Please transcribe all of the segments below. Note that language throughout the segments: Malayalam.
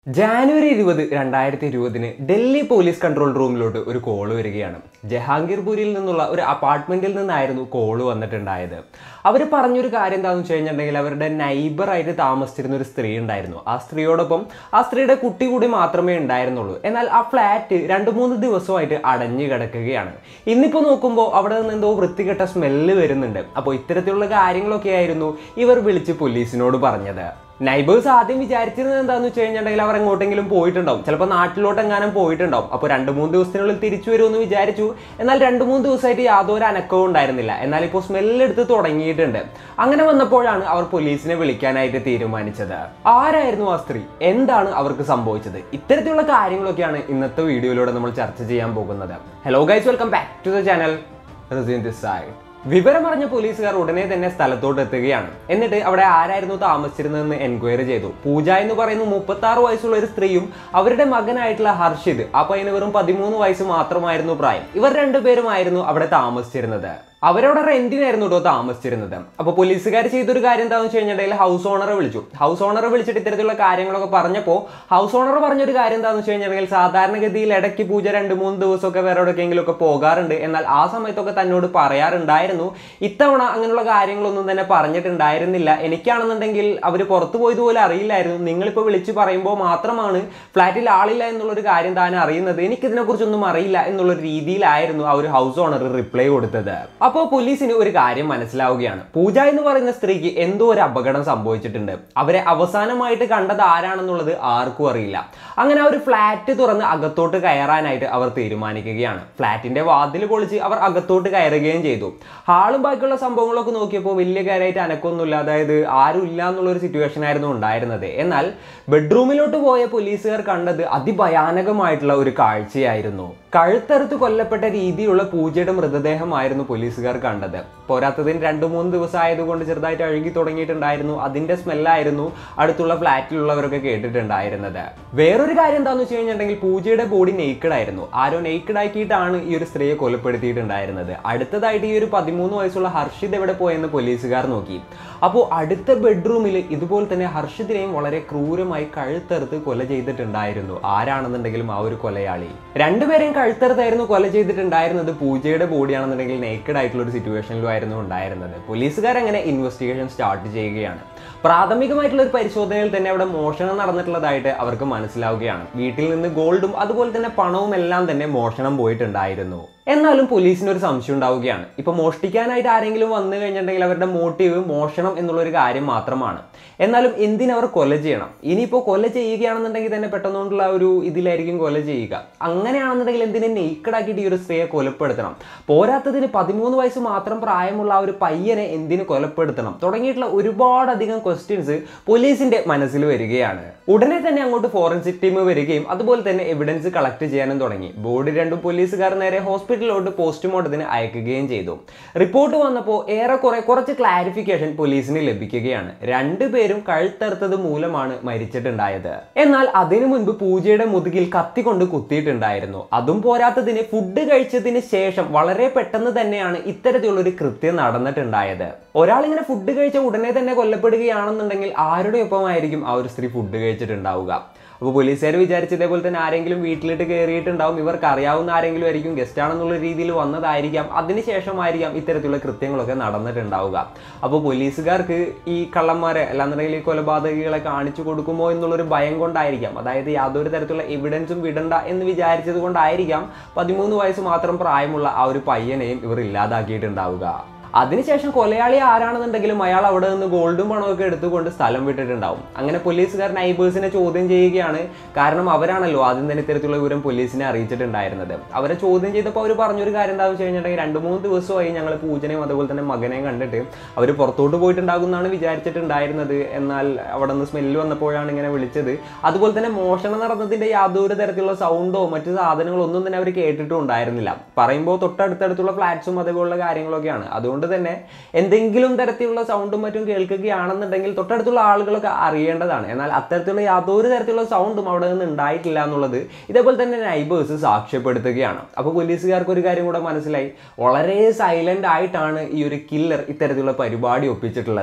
ജാനുവരി ഇരുപത് രണ്ടായിരത്തി ഇരുപതിന് ഡൽഹി പോലീസ് കൺട്രോൾ റൂമിലോട്ട് ഒരു കോള് വരികയാണ് ജഹാംഗീർപൂരിൽ നിന്നുള്ള ഒരു അപ്പാർട്ട്മെന്റിൽ നിന്നായിരുന്നു കോള് വന്നിട്ടുണ്ടായത് അവർ പറഞ്ഞൊരു കാര്യം എന്താണെന്ന് വെച്ച് കഴിഞ്ഞിട്ടുണ്ടെങ്കിൽ അവരുടെ നൈബറായിട്ട് താമസിച്ചിരുന്ന ഒരു സ്ത്രീ ഉണ്ടായിരുന്നു ആ സ്ത്രീയോടൊപ്പം ആ സ്ത്രീയുടെ കുട്ടി കൂടി മാത്രമേ ഉണ്ടായിരുന്നുള്ളൂ എന്നാൽ ആ ഫ്ലാറ്റ് രണ്ട് മൂന്ന് ദിവസമായിട്ട് അടഞ്ഞു കിടക്കുകയാണ് ഇന്നിപ്പോൾ നോക്കുമ്പോൾ അവിടെ നിന്ന് എന്തോ വൃത്തികെട്ട സ്മെല്ല് വരുന്നുണ്ട് അപ്പോൾ ഇത്തരത്തിലുള്ള കാര്യങ്ങളൊക്കെ ആയിരുന്നു ഇവർ വിളിച്ച് പോലീസിനോട് പറഞ്ഞത് നൈബേഴ്സ് ആദ്യം വിചാരിച്ചിരുന്നത് എന്താണെന്ന് വെച്ച് കഴിഞ്ഞിട്ടുണ്ടെങ്കിൽ അവർ എങ്ങോട്ടെങ്കിലും പോയിട്ടുണ്ടാവും ചിലപ്പോൾ നാട്ടിലോട്ട് എങ്ങാനും പോയിട്ടുണ്ടാവും അപ്പോൾ രണ്ട് മൂന്ന് ദിവസത്തിനുള്ളിൽ തിരിച്ചു വരുമെന്ന് വിചാരിച്ചു എന്നാൽ രണ്ട് മൂന്ന് ദിവസമായിട്ട് യാതൊരു അനക്കവും ഉണ്ടായിരുന്നില്ല എന്നാൽ ഇപ്പോൾ സ്മെല്ലെടുത്ത് തുടങ്ങിയിട്ടുണ്ട് അങ്ങനെ വന്നപ്പോഴാണ് അവർ പോലീസിനെ വിളിക്കാനായിട്ട് തീരുമാനിച്ചത് ആരായിരുന്നു ആ സ്ത്രീ എന്താണ് അവർക്ക് സംഭവിച്ചത് ഇത്തരത്തിലുള്ള കാര്യങ്ങളൊക്കെയാണ് ഇന്നത്തെ വീഡിയോയിലൂടെ നമ്മൾ ചർച്ച ചെയ്യാൻ പോകുന്നത് hello guys welcome back to the channel this side വിവരമറിഞ്ഞ പോലീസുകാർ ഉടനെ തന്നെ സ്ഥലത്തോട്ട് എത്തുകയാണ് എന്നിട്ട് അവിടെ ആരായിരുന്നു താമസിച്ചിരുന്നതെന്ന് എൻക്വയറി ചെയ്തു പൂജ എന്ന് പറയുന്ന മുപ്പത്തി ആറ് വയസ്സുള്ള ഒരു സ്ത്രീയും അവരുടെ മകനായിട്ടുള്ള ഹർഷിദ് ആ പയ്യന് വെറും പതിമൂന്ന് വയസ്സ് മാത്രമായിരുന്നു പ്രായം ഇവർ രണ്ടുപേരുമായിരുന്നു അവിടെ താമസിച്ചിരുന്നത് അവരവിടെ റെന്റിനായിരുന്നു കേട്ടോ താമസിച്ചിരുന്നത് അപ്പോൾ പോലീസുകാർ ചെയ്തൊരു കാര്യം എന്താണെന്ന് വെച്ച് കഴിഞ്ഞിട്ടുണ്ടെങ്കിൽ ഹൗസ് ഓണറെ വിളിച്ചു ഹൗസ് ഓണറെ വിളിച്ചിട്ട് ഇത്തരത്തിലുള്ള കാര്യങ്ങളൊക്കെ പറഞ്ഞപ്പോൾ ഹൗസ് ഓണർ പറഞ്ഞൊരു കാര്യം എന്താണെന്ന് വെച്ച് കഴിഞ്ഞിട്ടുണ്ടെങ്കിൽ സാധാരണഗതിയിൽ ഇടയ്ക്ക് പൂജ രണ്ട് മൂന്ന് ദിവസമൊക്കെ വേറെ എവിടെയെങ്കിലും ഒക്കെ പോകാറുണ്ട് എന്നാൽ ആ സമയത്തൊക്കെ തന്നോട് പറയാറുണ്ടായിരുന്നു ഇത്തവണ അങ്ങനെയുള്ള കാര്യങ്ങളൊന്നും തന്നെ പറഞ്ഞിട്ടുണ്ടായിരുന്നില്ല എനിക്കാണെന്നുണ്ടെങ്കിൽ അവർ പുറത്തു പോയതുപോലെ അറിയില്ലായിരുന്നു നിങ്ങളിപ്പോൾ വിളിച്ച് പറയുമ്പോൾ മാത്രമാണ് ഫ്ലാറ്റിൽ ആളില്ല എന്നുള്ളൊരു കാര്യം താൻ അറിയുന്നത് എനിക്കിതിനെക്കുറിച്ചൊന്നും അറിയില്ല എന്നുള്ള രീതിയിലായിരുന്നു ആ ഒരു ഹൗസ് ഓണർ റിപ്ലൈ കൊടുത്തത് അപ്പോൾ പോലീസിന് ഒരു കാര്യം മനസ്സിലാവുകയാണ് പൂജ എന്ന് പറയുന്ന സ്ത്രീക്ക് എന്തോ ഒരു അപകടം സംഭവിച്ചിട്ടുണ്ട് അവരെ അവസാനമായിട്ട് കണ്ടത് ആരാണെന്നുള്ളത് ആർക്കും അറിയില്ല അങ്ങനെ ആ ഒരു ഫ്ലാറ്റ് തുറന്ന് അകത്തോട്ട് കയറാനായിട്ട് അവർ തീരുമാനിക്കുകയാണ് ഫ്ലാറ്റിന്റെ വാതിൽ പൊളിച്ച് അവർ അകത്തോട്ട് കയറുകയും ചെയ്തു ഹാളും ബാക്കിയുള്ള സംഭവങ്ങളൊക്കെ നോക്കിയപ്പോൾ വലിയ കാര്യമായിട്ട് അനക്കൊന്നുമില്ല അതായത് ആരും ഇല്ല എന്നുള്ള ഒരു സിറ്റുവേഷൻ ആയിരുന്നു ഉണ്ടായിരുന്നത് എന്നാൽ ബെഡ്റൂമിലോട്ട് പോയ പോലീസുകാർ കണ്ടത് അതിഭയാനകമായിട്ടുള്ള ഒരു കാഴ്ചയായിരുന്നു കഴുത്തറുത്ത് കൊല്ലപ്പെട്ട രീതിയിലുള്ള പൂജയുടെ മൃതദേഹമായിരുന്നു പോലീസുകാർ കണ്ടത് പോരാത്തതിന് രണ്ട് മൂന്ന് ദിവസം ആയതുകൊണ്ട് ചെറുതായിട്ട് അഴുകി തുടങ്ങിയിട്ടുണ്ടായിരുന്നു അതിന്റെ സ്മെല്ലായിരുന്നു അടുത്തുള്ള ഫ്ലാറ്റിലുള്ളവരൊക്കെ കേട്ടിട്ടുണ്ടായിരുന്നത് വേറൊരു കാര്യം എന്താണെന്ന് വെച്ച് കഴിഞ്ഞിട്ടുണ്ടെങ്കിൽ പൂജയുടെ ബോഡി നെയ്ക്കഡ് ആയിരുന്നു ആരോ നെയ്ക്കഡ് ആക്കിയിട്ടാണ് ഈ ഒരു സ്ത്രീയെ കൊലപ്പെടുത്തിയിട്ടുണ്ടായിരുന്നത് അടുത്തതായിട്ട് ഈ ഒരു പതിമൂന്ന് വയസ്സുള്ള ഹർഷിദ് എവിടെ പോയെന്ന് പോലീസുകാർ നോക്കി അപ്പോൾ അടുത്ത ബെഡ്റൂമിൽ ഇതുപോലെ തന്നെ ഹർഷിദിനെയും വളരെ ക്രൂരമായി കഴുത്തറുത്ത് കൊല ചെയ്തിട്ടുണ്ടായിരുന്നു ആരാണെന്നുണ്ടെങ്കിലും ആ ഒരു കൊലയാളി രണ്ടുപേരെയും കഴുത്തറുത്തായിരുന്നു കൊല ചെയ്തിട്ടുണ്ടായിരുന്നത് പൂജയുടെ ബോഡിയാണെന്നുണ്ടെങ്കിൽ നേക്കഡ് ആയിട്ടുള്ള ഒരു സിറ്റുവേഷനിലും ആയിരുന്നു ഉണ്ടായിരുന്നത് പോലീസുകാർ അങ്ങനെ ഇൻവെസ്റ്റിഗേഷൻ സ്റ്റാർട്ട് ചെയ്യുകയാണ് പ്രാഥമികമായിട്ടുള്ള ഒരു പരിശോധനയിൽ തന്നെ അവിടെ മോഷണം നടന്നിട്ടുള്ളതായിട്ട് അവർക്ക് മനസ്സിലാവുകയാണ് വീട്ടിൽ നിന്ന് ഗോൾഡും അതുപോലെ തന്നെ പണവും എല്ലാം തന്നെ മോഷണം പോയിട്ടുണ്ടായിരുന്നു എന്നാലും പോലീസിന് ഒരു സംശയം ഉണ്ടാവുകയാണ് ഇപ്പൊ മോഷ്ടിക്കാനായിട്ട് ആരെങ്കിലും വന്നു കഴിഞ്ഞിട്ടുണ്ടെങ്കിൽ അവരുടെ മോട്ടീവ് മോഷണം എന്നുള്ള ഒരു കാര്യം മാത്രമാണ് എന്നാലും എന്തിനവർ കൊല ചെയ്യണം ഇനിയിപ്പോൾ കൊല ചെയ്യുകയാണെന്നുണ്ടെങ്കിൽ തന്നെ പെട്ടെന്നുകൊണ്ടുള്ള ഒരു ഇതിലായിരിക്കും കൊല ചെയ്യുക അങ്ങനെയാണെന്നുണ്ടെങ്കിൽ എന്തിനെ നെയ്ക്കടാക്കിയിട്ട് ഈ ഒരു സ്ത്രീയെ കൊലപ്പെടുത്തണം പോരാത്തതിന് പതിമൂന്ന് വയസ്സ് മാത്രം പ്രായമുള്ള ആ ഒരു പയ്യനെ എന്തിനു കൊലപ്പെടുത്തണം തുടങ്ങിയിട്ടുള്ള ഒരുപാടധികം ക്വസ്റ്റ്യൻസ് പോലീസിന്റെ മനസ്സിൽ വരികയാണ് ഉടനെ തന്നെ അങ്ങോട്ട് ഫോറൻസിക് ടീം വരികയും അതുപോലെ തന്നെ എവിഡൻസ് കളക്ട് ചെയ്യാനും തുടങ്ങി ബോഡി രണ്ടും പോലീസുകാർ നേരെ ഹോസ്പിറ്റലിലോട്ട് പോസ്റ്റ്മോർട്ടത്തിന് അയക്കുകയും ചെയ്തു റിപ്പോർട്ട് വന്നപ്പോൾ ഏറെക്കുറെ കുറച്ച് ക്ലാരിഫിക്കേഷൻ പോലീസിന് ലഭിക്കുകയാണ് രണ്ടുപേരും കഴുത്തറുത്തത് മൂലമാണ് മരിച്ചിട്ടുണ്ടായത് എന്നാൽ അതിനു മുൻപ് പൂജയുടെ മുതുകിൽ കത്തി കൊണ്ട് കുത്തിയിട്ടുണ്ടായിരുന്നു അതും പോരാത്തതിന് ഫുഡ് കഴിച്ചതിന് ശേഷം വളരെ പെട്ടെന്ന് തന്നെയാണ് ഇത്തരത്തിലുള്ള ഒരു കൃത്യം നടന്നിട്ടുണ്ടായത് ഒരാൾ ഇങ്ങനെ ഫുഡ് കഴിച്ച ഉടനെ തന്നെ കൊല്ലപ്പെടുകയാണെന്നുണ്ടെങ്കിൽ ആരുടെ ഒപ്പമായിരിക്കും ആ ഒരു സ്ത്രീ ഫുഡ് കഴിച്ചിട്ടുണ്ടാവുക അപ്പോൾ പോലീസുകാർ വിചാരിച്ച ഇതേപോലെ തന്നെ ആരെങ്കിലും വീട്ടിലിട്ട് കയറിയിട്ടുണ്ടാവും ഇവർക്ക് അറിയാവുന്ന ആരെങ്കിലും ആയിരിക്കും ഗസ്റ്റ് ആണെന്നുള്ള രീതിയിൽ വന്നതായിരിക്കാം അതിനുശേഷമായിരിക്കാം ഇത്തരത്തിലുള്ള കൃത്യങ്ങളൊക്കെ നടന്നിട്ടുണ്ടാവുക അപ്പോൾ പോലീസുകാർക്ക് ഈ കള്ളന്മാരെ അല്ലാന്നുണ്ടെങ്കിൽ ഈ കൊലപാതകികളെ കാണിച്ചു കൊടുക്കുമോ എന്നുള്ളൊരു ഭയം കൊണ്ടായിരിക്കാം അതായത് യാതൊരു തരത്തിലുള്ള എവിഡൻസും വിടണ്ട എന്ന് വിചാരിച്ചത് കൊണ്ടായിരിക്കാം പതിമൂന്ന് വയസ്സ് മാത്രം പ്രായമുള്ള ആ ഒരു പയ്യനെയും ഇവർ ഇല്ലാതാക്കിയിട്ടുണ്ടാവുക അതിനുശേഷം കൊലയാളി ആരാണെന്നുണ്ടെങ്കിലും അയാൾ അവിടെ നിന്ന് ഗോൾഡും പണമൊക്കെ എടുത്തുകൊണ്ട് സ്ഥലം വിട്ടിട്ടുണ്ടാവും അങ്ങനെ പോലീസുകാർ നൈബേഴ്സിനെ ചോദ്യം ചെയ്യുകയാണ് കാരണം അവരാണല്ലോ ആദ്യം തന്നെ ഇത്തരത്തിലുള്ള വിവരം പോലീസിനെ അറിയിച്ചിട്ടുണ്ടായിരുന്നത് അവരെ ചോദ്യം ചെയ്തപ്പോൾ അവർ പറഞ്ഞൊരു കാര്യം എന്താണെന്ന് വെച്ച് കഴിഞ്ഞിട്ടുണ്ടെങ്കിൽ രണ്ട് മൂന്ന് ദിവസമായി ഞങ്ങൾ പൂജനെയും അതുപോലെ തന്നെ മകനെയും കണ്ടിട്ട് അവർ പുറത്തോട്ട് പോയിട്ടുണ്ടാകുമെന്നാണ് വിചാരിച്ചിട്ടുണ്ടായിരുന്നത് എന്നാൽ അവിടെ നിന്ന് സ്മെല്ല് വന്നപ്പോഴാണ് ഇങ്ങനെ വിളിച്ചത് അതുപോലെ തന്നെ മോഷണം നടന്നതിന്റെ യാതൊരു തരത്തിലുള്ള സൗണ്ടോ മറ്റു സാധനങ്ങളോ ഒന്നും തന്നെ അവർ കേട്ടിട്ടും ഉണ്ടായിരുന്നില്ല പറയുമ്പോൾ തൊട്ടടുത്തടുത്തുള്ള ഫ്ലാറ്റ്സും അതേപോലുള്ള കാര്യങ്ങളൊക്കെയാണ് അതുകൊണ്ട് തന്നെ എന്തെങ്കിലും തരത്തിലുള്ള സൗണ്ടും മറ്റും കേൾക്കുകയാണെന്നുണ്ടെങ്കിൽ തൊട്ടടുത്തുള്ള ആളുകളൊക്കെ അറിയേണ്ടതാണ് എന്നാൽ അത്തരത്തിലുള്ള യാതൊരു തരത്തിലുള്ള സൗണ്ടും അവിടെ നിന്ന് ഉണ്ടായിട്ടില്ല എന്നുള്ളത് ഇതേപോലെ തന്നെ നൈബേഴ്സ് സാക്ഷ്യപ്പെടുത്തുകയാണ് അപ്പോൾ പോലീസുകാർക്ക് ഒരു കാര്യം കൂടെ മനസ്സിലായി വളരെ സൈലന്റ് ആയിട്ടാണ് ഈ ഒരു കില്ലർ ഇത്തരത്തിലുള്ള പരിപാടി ഒപ്പിച്ചിട്ടുള്ളത്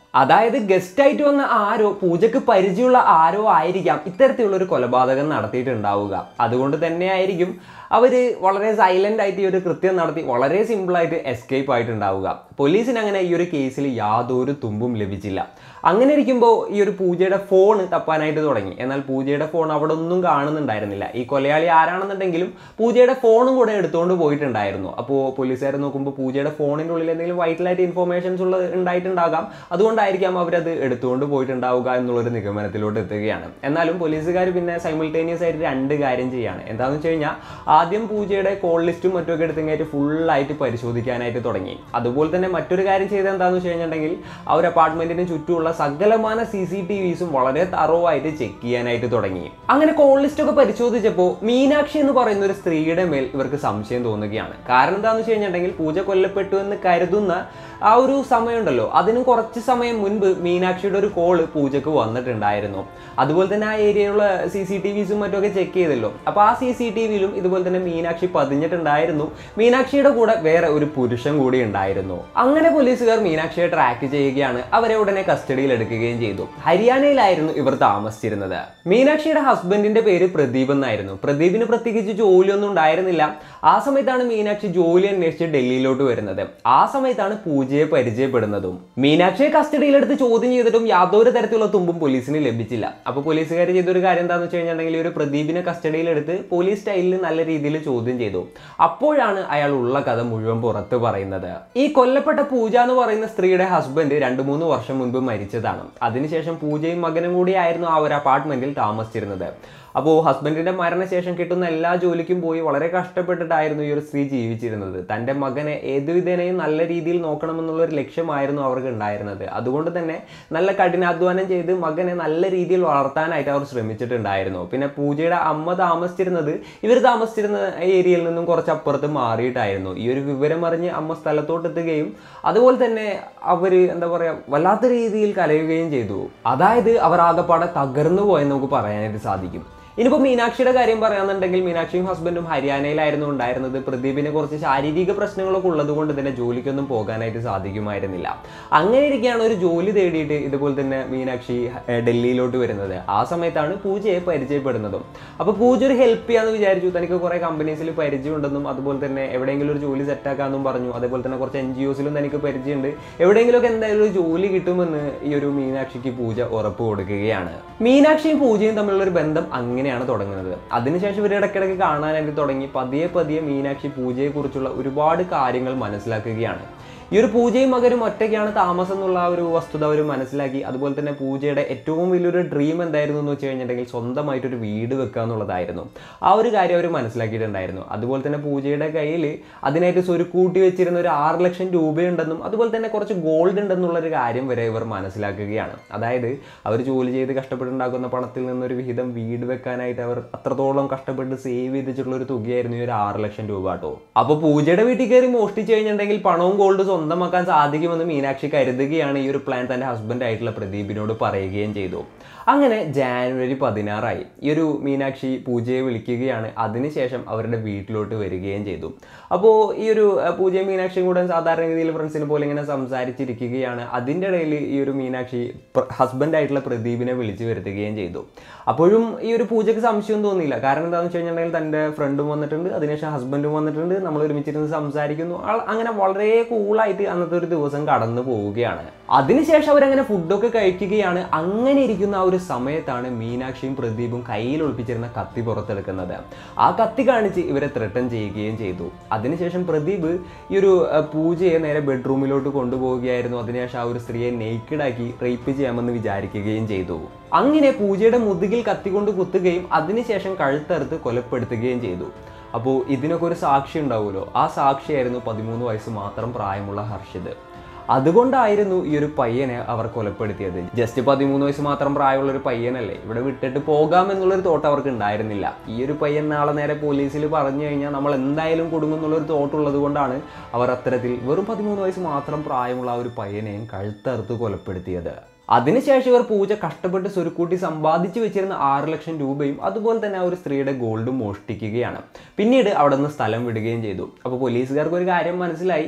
അതായത് ഗസ്റ്റ് ആയിട്ട് വന്ന ആരോ പൂജക്ക് പരിചയമുള്ള ആരോ ആയിരിക്കാം ഇത്തരത്തിലുള്ള ഒരു കൊലപാതകം നടത്തിയിട്ടുണ്ടാവുക അതുകൊണ്ട് തന്നെയായിരിക്കും അവർ വളരെ സൈലന്റ് ആയിട്ട് ഈ ഒരു കൃത്യം നടത്തി വളരെ സിമ്പിളായിട്ട് എസ്കേപ്പ് ആയിട്ടുണ്ടാവുക പോലീസിന് അങ്ങനെ ഈ ഒരു കേസിൽ യാതൊരു തുമ്പും ലഭിച്ചില്ല അങ്ങനെ ഇരിക്കുമ്പോൾ ഈ ഒരു പൂജയുടെ ഫോൺ തപ്പാനായിട്ട് തുടങ്ങി എന്നാൽ പൂജയുടെ ഫോൺ അവിടെ ഒന്നും കാണുന്നുണ്ടായിരുന്നില്ല ഈ കൊലയാളി ആരാണെന്നുണ്ടെങ്കിലും പൂജയുടെ ഫോണും കൂടെ എടുത്തുകൊണ്ട് പോയിട്ടുണ്ടായിരുന്നു അപ്പോൾ പോലീസുകാർ നോക്കുമ്പോൾ പൂജയുടെ ഫോണിൻ്റെ ഉള്ളിൽ എന്തെങ്കിലും വൈറ്റലായിട്ട് ഇൻഫോർമേഷൻസ് ഉള്ളത് ഉണ്ടായിട്ടുണ്ടാകാം അതുകൊണ്ടായിരിക്കാം അവരത് എടുത്തുകൊണ്ട് പോയിട്ടുണ്ടാവുക എന്നുള്ളൊരു നിഗമനത്തിലോട്ട് എത്തുകയാണ് എന്നാലും പോലീസുകാർ പിന്നെ സൈമിൾട്ടേനിയസ് ആയിട്ട് രണ്ട് കാര്യം ചെയ്യാണ് എന്താണെന്ന് വെച്ച് കഴിഞ്ഞാൽ ആദ്യം പൂജയുടെ കോൾ ലിസ്റ്റും മറ്റൊക്കെ എടുത്തെങ്കിൽ ഫുള്ളായിട്ട് പരിശോധിക്കാനായിട്ട് തുടങ്ങി അതുപോലെ തന്നെ മറ്റൊരു കാര്യം ചെയ്തത് എന്താണെന്ന് വെച്ച് കഴിഞ്ഞിട്ടുണ്ടെങ്കിൽ ആ ഒരു അപ്പാർട്ട്മെന്റിന് ചുറ്റുമുള്ള സകലമാന സി സി ടി വിസും വളരെ തറവായിട്ട് ചെക്ക് ചെയ്യാനായിട്ട് തുടങ്ങി അങ്ങനെ കോൾ ലിസ്റ്റ് ഒക്കെ പരിശോധിച്ചപ്പോൾ മീനാക്ഷി എന്ന് പറയുന്ന ഒരു സ്ത്രീയുടെ മേൽ ഇവർക്ക് സംശയം തോന്നുകയാണ് കാരണം എന്താണെന്ന് വെച്ച് കഴിഞ്ഞിട്ടുണ്ടെങ്കിൽ പൂജ കൊല്ലപ്പെട്ടു എന്ന് കരുതുന്ന ആ ഒരു സമയമുണ്ടല്ലോ അതിന് കുറച്ച് സമയം മുൻപ് മീനാക്ഷിയുടെ ഒരു കോള് പൂജക്ക് വന്നിട്ടുണ്ടായിരുന്നു അതുപോലെ തന്നെ ആ ഏരിയയിലുള്ള സി സി ടി വിസും മറ്റുമൊക്കെ ചെക്ക് ചെയ്തല്ലോ അപ്പോൾ ആ സി സി ടി വിയിലും ഇതുപോലെ തന്നെ മീനാക്ഷി പതിഞ്ഞിട്ടുണ്ടായിരുന്നു മീനാക്ഷിയുടെ കൂടെ വേറെ ഒരു പുരുഷൻ കൂടി ഉണ്ടായിരുന്നു അങ്ങനെ പോലീസുകാർ മീനാക്ഷിയെ ട്രാക്ക് ചെയ്യുകയാണ് അവരെ ഉടനെ കസ്റ്റഡിയിൽ എടുക്കുകയും ചെയ്തു ഹരിയാനയിലായിരുന്നു ഇവർ താമസിച്ചിരുന്നത് മീനാക്ഷിയുടെ ഹസ്ബൻഡിന്റെ പേര് പ്രദീപ് എന്നായിരുന്നു പ്രദീപിന് പ്രത്യേകിച്ച് ജോലിയൊന്നും ഉണ്ടായിരുന്നില്ല ആ സമയത്താണ് മീനാക്ഷി ജോലി അന്വേഷിച്ച് ഡൽഹിയിലോട്ട് വരുന്നത് ആ സമയത്താണ് പൂജയെ പരിചയപ്പെടുന്നതും മീനാക്ഷിയെ കസ്റ്റഡിയിലെടുത്ത് ചോദ്യം ചെയ്തിട്ടും യാതൊരു തരത്തിലുള്ള തുമ്പും പോലീസിന് ലഭിച്ചില്ല അപ്പോൾ പോലീസുകാർ ചെയ്തൊരു കാര്യം എന്താണെന്ന് വെച്ച് കഴിഞ്ഞിട്ടുണ്ടെങ്കിൽ ഈ ഒരു പ്രദീപിനെ കസ്റ്റഡിയിലെടുത്ത് പോലീസ് സ്റ്റൈലിൽ നല്ല രീതിയിൽ ചോദ്യം ചെയ്തു അപ്പോഴാണ് അയാൾ ഉള്ള കഥ മുഴുവൻ പുറത്ത് പറയുന്നത് ഈ കൊല്ലപ്പെട്ട പൂജ എന്ന് പറയുന്ന സ്ത്രീയുടെ ഹസ്ബൻഡ് രണ്ട് മൂന്ന് വർഷം മുൻപ് മരിച്ചതാണ് അതിനുശേഷം പൂജയും മകനും കൂടി ആയിരുന്നു ആ ഒരു അപ്പാർട്ട്മെന്റിൽ താമസിച്ചിരുന്നത് അപ്പോൾ ഹസ്ബൻഡിന്റെ മരണശേഷം കിട്ടുന്ന എല്ലാ ജോലിക്കും പോയി വളരെ കഷ്ടപ്പെട്ടിട്ടായിരുന്നു ഈ ഒരു സ്ത്രീ ജീവിച്ചിരുന്നത് തൻ്റെ മകനെ ഏതു വിധേനയും നല്ല രീതിയിൽ നോക്കണമെന്നുള്ള ഒരു ലക്ഷ്യമായിരുന്നു അവർക്ക് ഉണ്ടായിരുന്നത് അതുകൊണ്ട് തന്നെ നല്ല കഠിനാധ്വാനം ചെയ്ത് മകനെ നല്ല രീതിയിൽ വളർത്താനായിട്ട് അവർ ശ്രമിച്ചിട്ടുണ്ടായിരുന്നു പിന്നെ പൂജയുടെ അമ്മ താമസിച്ചിരുന്നത് ഇവർ താമസിച്ചിരുന്ന ഏരിയയിൽ നിന്നും കുറച്ച് അപ്പുറത്ത് മാറിയിട്ടായിരുന്നു ഈ ഒരു വിവരം അറിഞ്ഞ് അമ്മ സ്ഥലത്തോട്ടെത്തുകയും അതുപോലെ തന്നെ അവർ എന്താ പറയുക വല്ലാത്ത രീതിയിൽ കലയുകയും ചെയ്തു അതായത് അവർ ആകെപ്പാടെ തകർന്നു പോയെന്ന് നമുക്ക് പറയാനായിട്ട് സാധിക്കും ഇനിയിപ്പോൾ മീനാക്ഷിയുടെ കാര്യം പറയാന്നുണ്ടെങ്കിൽ മീനാക്ഷിയും ഹസ്ബൻഡും ഹരിയാനയിലായിരുന്നു ഉണ്ടായിരുന്നത് പ്രദീപിന് കുറച്ച് ശാരീരിക പ്രശ്നങ്ങളൊക്കെ ഉള്ളത് കൊണ്ട് തന്നെ ജോലിക്കൊന്നും പോകാനായിട്ട് സാധിക്കുമായിരുന്നില്ല അങ്ങനെ ഇരിക്കുകയാണ് ഒരു ജോലി തേടിയിട്ട് ഇതുപോലെ തന്നെ മീനാക്ഷി ഏർ, ഡൽഹിയിലോട്ട് വരുന്നത് ആ സമയത്താണ് പൂജയെ പരിചയപ്പെടുന്നതും അപ്പോൾ പൂജ ഒരു ഹെൽപ്പ് ചെയ്യാന്ന് വിചാരിച്ചു തനിക്ക് കുറേ കമ്പനീസിൽ പരിചയമുണ്ടെന്നും അതുപോലെ തന്നെ എവിടെയെങ്കിലും ഒരു ജോലി സെറ്റാക്കാമെന്നും പറഞ്ഞു അതേപോലെ തന്നെ കുറച്ച് എൻ ജി ഒസിലും തനിക്ക് പരിചയമുണ്ട് എവിടെയെങ്കിലുമൊക്കെ എന്തായാലും ഒരു ജോലി കിട്ടുമെന്ന് ഈ ഒരു മീനാക്ഷിക്ക് പൂജ ഉറപ്പ് കൊടുക്കുകയാണ് മീനാക്ഷിയും പൂജയും തമ്മിലുള്ള ഒരു ബന്ധം അങ്ങനെയാണ് തുടങ്ങുന്നത് അതിനുശേഷം ഇവർ ഇടയ്ക്കിടയ്ക്ക് കാണാനായിട്ട് തുടങ്ങി പതിയെ പതിയെ മീനാക്ഷി പൂജയെക്കുറിച്ചുള്ള ഒരുപാട് കാര്യങ്ങൾ മനസ്സിലാക്കുകയാണ് ഈ ഒരു പൂജയും മകനും ഒറ്റയ്ക്കാണ് താമസം എന്നുള്ള ആ ഒരു വസ്തുത അവർ മനസ്സിലാക്കി അതുപോലെ തന്നെ പൂജയുടെ ഏറ്റവും വലിയൊരു ഡ്രീം എന്തായിരുന്നു എന്ന് വെച്ച് കഴിഞ്ഞിട്ടുണ്ടെങ്കിൽ സ്വന്തമായിട്ടൊരു വീട് വെക്കുക എന്നുള്ളതായിരുന്നു ആ ഒരു കാര്യം അവർ മനസ്സിലാക്കിയിട്ടുണ്ടായിരുന്നു അതുപോലെ തന്നെ പൂജയുടെ കയ്യിൽ അതിനായിട്ട് സ്വരുക്കൂട്ടി വെച്ചിരുന്ന ഒരു ആറ് ലക്ഷം രൂപയുണ്ടെന്നും അതുപോലെ തന്നെ കുറച്ച് ഗോൾഡ് ഉണ്ടെന്നുള്ള ഒരു കാര്യം വരെ ഇവർ മനസ്സിലാക്കുകയാണ് അതായത് അവർ ജോലി ചെയ്ത് കഷ്ടപ്പെട്ടുണ്ടാക്കുന്ന പണത്തിൽ നിന്നൊരു വിഹിതം വീട് വെക്കാനായിട്ട് അവർ അത്രത്തോളം കഷ്ടപ്പെട്ട് സേവ് ചെയ്തിട്ടുള്ള ഒരു തുകയായിരുന്നു ഈ ഒരു ആറ് ലക്ഷം രൂപ കേട്ടോ അപ്പോൾ പൂജയുടെ വീട്ടിൽ കയറി മോഷ്ടിച്ചു കഴിഞ്ഞിട്ടുണ്ടെങ്കിൽ പണവും ഗോൾഡ് സ്വന്തമാക്കാൻ സാധിക്കുമെന്ന് മീനാക്ഷി കരുതുകയാണ് ഈ ഒരു പ്ലാൻ തൻ്റെ ഹസ്ബൻഡ് ആയിട്ടുള്ള പ്രദീപിനോട് പറയുകയും ചെയ്തു അങ്ങനെ ജാനുവരി പതിനാറായി ഈ ഒരു മീനാക്ഷി പൂജയെ വിളിക്കുകയാണ് അതിനുശേഷം അവരുടെ വീട്ടിലോട്ട് വരികയും ചെയ്തു അപ്പോൾ ഈ ഒരു അഹ്, പൂജയും മീനാക്ഷിയും കൂടെ സാധാരണ രീതിയിൽ ഫ്രണ്ട്സിനെ പോലെ ഇങ്ങനെ സംസാരിച്ചിരിക്കുകയാണ് അതിൻ്റെ ഇടയിൽ ഈ ഒരു മീനാക്ഷി ഹസ്ബൻഡ് ആയിട്ടുള്ള പ്രദീപിനെ വിളിച്ചു വരുത്തുകയും ചെയ്തു അപ്പോഴും ഈ ഒരു പൂജയ്ക്ക് സംശയം തോന്നിയില്ല കാരണം എന്താണെന്ന് വെച്ച് കഴിഞ്ഞിട്ടുണ്ടെങ്കിൽ തൻ്റെ ഫ്രണ്ടും വന്നിട്ടുണ്ട് അതിനുശേഷം ഹസ്ബൻഡും വന്നിട്ടുണ്ട് നമ്മൾ ഒരുമിച്ചിരുന്ന് സംസാരിക്കുന്നു ആൾ അങ്ങനെ വളരെ കൂളായിട്ട് അന്നത്തെ ഒരു ദിവസം കടന്നു പോവുകയാണ് അതിനുശേഷം അവരങ്ങനെ ഫുഡൊക്കെ കഴിക്കുകയാണ് അങ്ങനെ ഇരിക്കുന്ന ആ ഒരു സമയത്താണ് മീനാക്ഷിയും പ്രദീപും കയ്യിൽ ഒളിപ്പിച്ചിരുന്ന കത്തി പുറത്തെടുക്കുന്നത് ആ കത്തി കാണിച്ച് ഇവരെ ത്രട്ടൻ ചെയ്യുകയും ചെയ്തു അതിനുശേഷം പ്രദീപ് ഈ ഒരു അഹ്, പൂജയെ നേരെ ബെഡ്റൂമിലോട്ട് കൊണ്ടുപോവുകയായിരുന്നു അതിനുശേഷം ആ ഒരു സ്ത്രീയെ നെയ്ക്കഡാക്കി റേപ്പ് ചെയ്യാമെന്ന് വിചാരിക്കുകയും ചെയ്തു അങ്ങനെ പൂജയുടെ മുതുകിൽ കത്തി കൊണ്ട് കുത്തുകയും അതിനുശേഷം കഴുത്തറുത്ത് കൊലപ്പെടുത്തുകയും ചെയ്തു അപ്പോൾ ഇതിനൊക്കെ ഒരു സാക്ഷി ഉണ്ടാവുമല്ലോ ആ സാക്ഷിയായിരുന്നു പതിമൂന്ന് വയസ്സ് മാത്രം പ്രായമുള്ള ഹർഷിത് അതുകൊണ്ടായിരുന്നു ഈ ഒരു പയ്യനെ അവർ കൊലപ്പെടുത്തിയത് ജസ്റ്റ് പതിമൂന്ന് വയസ്സ് മാത്രം പ്രായമുള്ള ഒരു പയ്യനല്ലേ ഇവിടെ വിട്ടിട്ട് പോകാം എന്നുള്ളൊരു തോട്ട് അവർക്ക് ഉണ്ടായിരുന്നില്ല ഈ ഒരു പയ്യൻ നാളെ നേരെ പോലീസിൽ പറഞ്ഞു കഴിഞ്ഞാൽ നമ്മൾ എന്തായാലും കൊടുങ്ങുന്നുള്ളൊരു തോട്ട് ഉള്ളത് കൊണ്ടാണ് അവർ അത്തരത്തിൽ വെറും പതിമൂന്ന് വയസ്സ് മാത്രം പ്രായമുള്ള ആ ഒരു പയ്യനെയും കഴുത്തറുത്ത് കൊലപ്പെടുത്തിയത് അതിനുശേഷം ഇവർ പൂജ കഷ്ടപ്പെട്ട് സ്വരുക്കൂട്ടി സമ്പാദിച്ചു വെച്ചിരുന്ന ആറ് ലക്ഷം രൂപയും അതുപോലെ തന്നെ ആ ഒരു സ്ത്രീയുടെ ഗോൾഡും മോഷ്ടിക്കുകയാണ് പിന്നീട് അവിടെ നിന്ന് സ്ഥലം വിടുകയും ചെയ്തു അപ്പോൾ പോലീസുകാർക്ക് ഒരു കാര്യം മനസ്സിലായി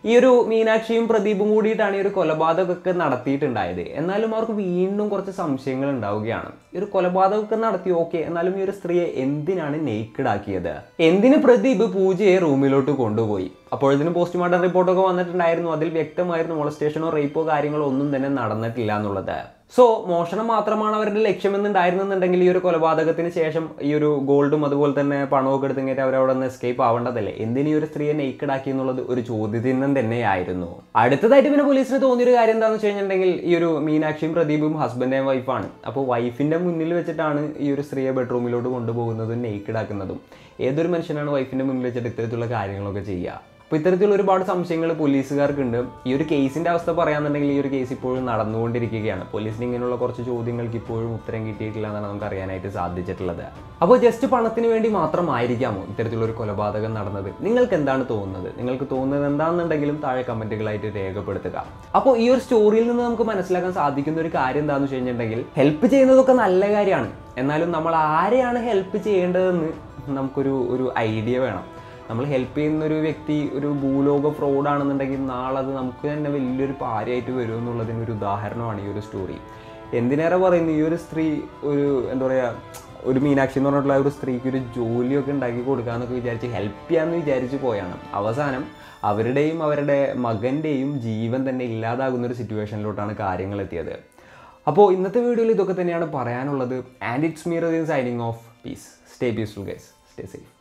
ഈ ഒരു മീനാക്ഷിയും പ്രദീപും കൂടിയിട്ടാണ് ഈ ഒരു കൊലപാതകമൊക്കെ നടത്തിയിട്ടുണ്ടായത് എന്നാലും അവർക്ക് വീണ്ടും കുറച്ച് സംശയങ്ങൾ ഉണ്ടാവുകയാണ് ഈ ഒരു കൊലപാതകമൊക്കെ നടത്തി ഓക്കെ എന്നാലും ഈ ഒരു സ്ത്രീയെ എന്തിനാണ് നേക്കഡ് ആക്കിയത് എന്തിന് പ്രദീപ് പൂജയെ റൂമിലോട്ട് കൊണ്ടുപോയി അപ്പോഴത്തേനും പോസ്റ്റ്മോർട്ടം റിപ്പോർട്ടൊക്കെ വന്നിട്ടുണ്ടായിരുന്നു അതിൽ വ്യക്തമായിരുന്നു മോളസ്റ്റേഷനോ റേപ്പോ കാര്യങ്ങളോ ഒന്നും തന്നെ നടന്നിട്ടില്ല എന്നുള്ളത് സോ മോഷണം മാത്രമാണ് അവരുടെ ലക്ഷ്യമെന്നുണ്ടായിരുന്നെന്നുണ്ടെങ്കിൽ ഈ ഒരു കൊലപാതകത്തിന് ശേഷം ഈ ഒരു ഗോൾഡും അതുപോലെ തന്നെ പണമൊക്കെ എടുത്ത് കഴിഞ്ഞിട്ട് അവരവിടെ നിന്ന് എസ്കേപ്പ് ആവേണ്ടതല്ലേ എന്തിനു ഈ ഒരു സ്ത്രീയെ നെയ്ക്കഡ് ആക്കി എന്നുള്ളത് ഒരു ചോദ്യചിഹ്നം തന്നെയായിരുന്നു അടുത്തതായിട്ട് പിന്നെ പോലീസിന് തോന്നിയൊരു കാര്യം എന്താണെന്ന് വെച്ച് കഴിഞ്ഞിട്ടുണ്ടെങ്കിൽ ഈ ഒരു മീനാക്ഷിയും പ്രദീപും ഹസ്ബൻഡ് ആൻഡ് വൈഫാണ് അപ്പോൾ വൈഫിന്റെ മുന്നിൽ വെച്ചിട്ടാണ് ഈ ഒരു സ്ത്രീയെ ബെഡ്റൂമിലോട്ട് കൊണ്ടുപോകുന്നതും നെയ്ക്കഡ് ആക്കുന്നതും ഏതൊരു മനുഷ്യനാണ് വൈഫിന്റെ മുന്നിൽ വെച്ചിട്ട് ഇത്തരത്തിലുള്ള കാര്യങ്ങളൊക്കെ ചെയ്യുക അപ്പോൾ ഇത്തരത്തിലുള്ള ഒരുപാട് സംശയങ്ങൾ പോലീസുകാർക്കുണ്ട് ഈ ഒരു കേസിന്റെ അവസ്ഥ പറയാന്നുണ്ടെങ്കിൽ ഈ ഒരു കേസ് ഇപ്പോഴും നടന്നുകൊണ്ടിരിക്കുകയാണ് പോലീസിന് ഇങ്ങനെയുള്ള കുറച്ച് ചോദ്യങ്ങൾക്ക് ഇപ്പോഴും ഉത്തരം കിട്ടിയിട്ടില്ല എന്നാണ് നമുക്ക് അറിയാനായിട്ട് സാധിച്ചിട്ടുള്ളത് അപ്പോൾ ജസ്റ്റ് പണത്തിന് വേണ്ടി മാത്രമായിരിക്കാമോ ഇത്തരത്തിലുള്ള ഒരു കൊലപാതകം നടന്നത് നിങ്ങൾക്ക് എന്താണ് തോന്നുന്നത് നിങ്ങൾക്ക് തോന്നുന്നത് എന്താണെന്നുണ്ടെങ്കിലും താഴെ കമന്റുകളായിട്ട് രേഖപ്പെടുത്തുക അപ്പോൾ ഈ ഒരു സ്റ്റോറിയിൽ നിന്ന് നമുക്ക് മനസ്സിലാക്കാൻ സാധിക്കുന്ന ഒരു കാര്യം എന്താണെന്ന് വെച്ച് കഴിഞ്ഞിട്ടുണ്ടെങ്കിൽ ഹെൽപ്പ് ചെയ്യുന്നതൊക്കെ നല്ല കാര്യമാണ് എന്നാലും നമ്മൾ ആരെയാണ് ഹെൽപ്പ് ചെയ്യേണ്ടതെന്ന് നമുക്കൊരു ഒരു ഐഡിയ വേണം നമ്മൾ ഹെൽപ്പ് ചെയ്യുന്ന ഒരു വ്യക്തി ഒരു ഭൂലോക ഫ്രോഡാണെന്നുണ്ടെങ്കിൽ നാളെ അത് നമുക്ക് തന്നെ വലിയൊരു പാരയായിട്ട് വരും എന്നുള്ളതിന് ഒരു ഉദാഹരണമാണ് ഈ ഒരു സ്റ്റോറി എന്തിനേറെ പറയുന്നു ഈ ഒരു സ്ത്രീ ഒരു എന്താ പറയുക ഒരു മീനാക്ഷി എന്ന് പറഞ്ഞിട്ടുള്ള ഒരു സ്ത്രീക്ക് ഒരു ജോലിയൊക്കെ ഉണ്ടാക്കി കൊടുക്കാന്നൊക്കെ വിചാരിച്ച് ഹെൽപ്പ് ചെയ്യാമെന്ന് വിചാരിച്ച് പോയാണ് അവസാനം അവരുടെയും അവരുടെ മകൻ്റെയും ജീവൻ തന്നെ ഇല്ലാതാകുന്ന ഒരു സിറ്റുവേഷനിലോട്ടാണ് കാര്യങ്ങൾ എത്തിയത് അപ്പോൾ ഇന്നത്തെ വീഡിയോയിൽ ഇതൊക്കെ തന്നെയാണ് പറയാനുള്ളത് and it's Meer signing off peace stay peaceful guys stay safe